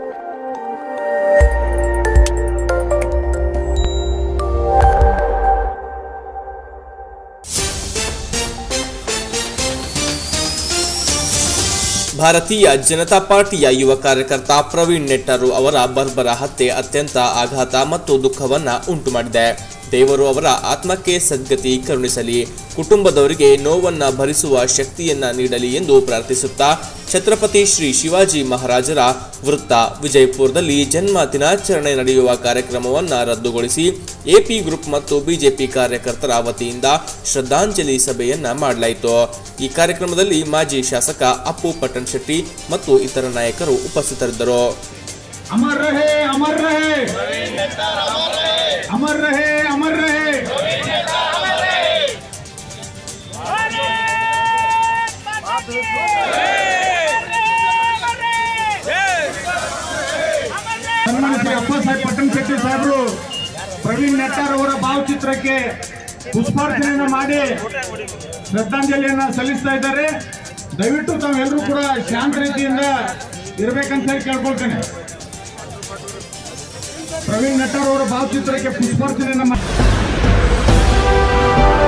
ಭಾರತೀಯ ಜನತಾ ಪಾರ್ಟಿಯ ಯುವ ಕಾರ್ಯಕರ್ತ ಪ್ರವೀಣ್ ನೆಟ್ಟರು ಅವರ ಬರ್ಬರ ಹತ್ಯೆ ಅತ್ಯಂತ ಆಘಾತ ಮತ್ತು ದುಃಖವನ್ನ ಉಂಟು ಮಾಡಿದೆ ದೇವರು ಅವರ ಆತ್ಮಕ್ಕೆ ಸದ್ಗತಿ ಕರುಣಿಸಲಿ ಕುಟುಂಬದವರಿಗೆ ನೋವನ್ನ ಭರಿಸುವ ಶಕ್ತಿಯನ್ನ ನೀಡಲಿ ಎಂದು ಪ್ರಾರ್ಥಿಸುತ್ತಾ ಛತ್ರಪತಿ ಶ್ರೀ ಶಿವಾಜಿ ಮಹಾರಾಜರ ವೃತ್ತ ವಿಜಯಪುರದಲ್ಲಿ ಜನ್ಮ ದಿನಾಚರಣೆ ನಡೆಯುವ ಕಾರ್ಯಕ್ರಮವನ್ನ ರದ್ದುಗೊಳಿಸಿ ಎಪಿ ಗ್ರೂಪ್ ಮತ್ತು ಬಿಜೆಪಿ ಕಾರ್ಯಕರ್ತರ ವತಿಯಿಂದ ಶ್ರದ್ಧಾಂಜಲಿ ಸಭೆಯನ್ನ ಮಾಡಲಾಯಿತು ಈ ಕಾರ್ಯಕ್ರಮದಲ್ಲಿ ಮಾಜಿ ಶಾಸಕ ಅಪ್ಪು ಪಟ್ಟಣ್ ಶೆಟ್ಟಿ ಮತ್ತು ಇತರ ನಾಯಕರು ಉಪಸ್ಥಿತರಿದ್ದರು अमर रहे अमर रहे अमर रहे अमर रहे ಸನ್ಮಾನ್ಯ ಶ್ರೀ ಅಪ್ಪ ಸಾಹೇಬ್ ಪಟ್ಟಣ ಶೆಟ್ಟಿ ಸಾಹೇಬರು ಪ್ರವೀಣ್ ನೆಟ್ಟಾರ್ ಅವರ ಭಾವಚಿತ್ರಕ್ಕೆ ಪುಷ್ಪಾರ್ಚನೆಯನ್ನ ಮಾಡಿ ಶ್ರದ್ಧಾಂಜಲಿಯನ್ನ ಸಲ್ಲಿಸ್ತಾ ಇದ್ದಾರೆ ದಯವಿಟ್ಟು ತಾವೆಲ್ಲರೂ ಕೂಡ ಶಾಂತ ರೀತಿಯಿಂದ ಇರ್ಬೇಕಂತ ಹೇಳಿ ಕೇಳ್ಕೊಳ್ತೇನೆ ಪ್ರವೀಣ್ ನೆಟ್ಟಾರ್ ಅವರ ಭಾವಚಿತ್ರಕ್ಕೆ ಪುಷ್ಪಾರ್ಚನೆಯನ್ನ ಮಾಡಿ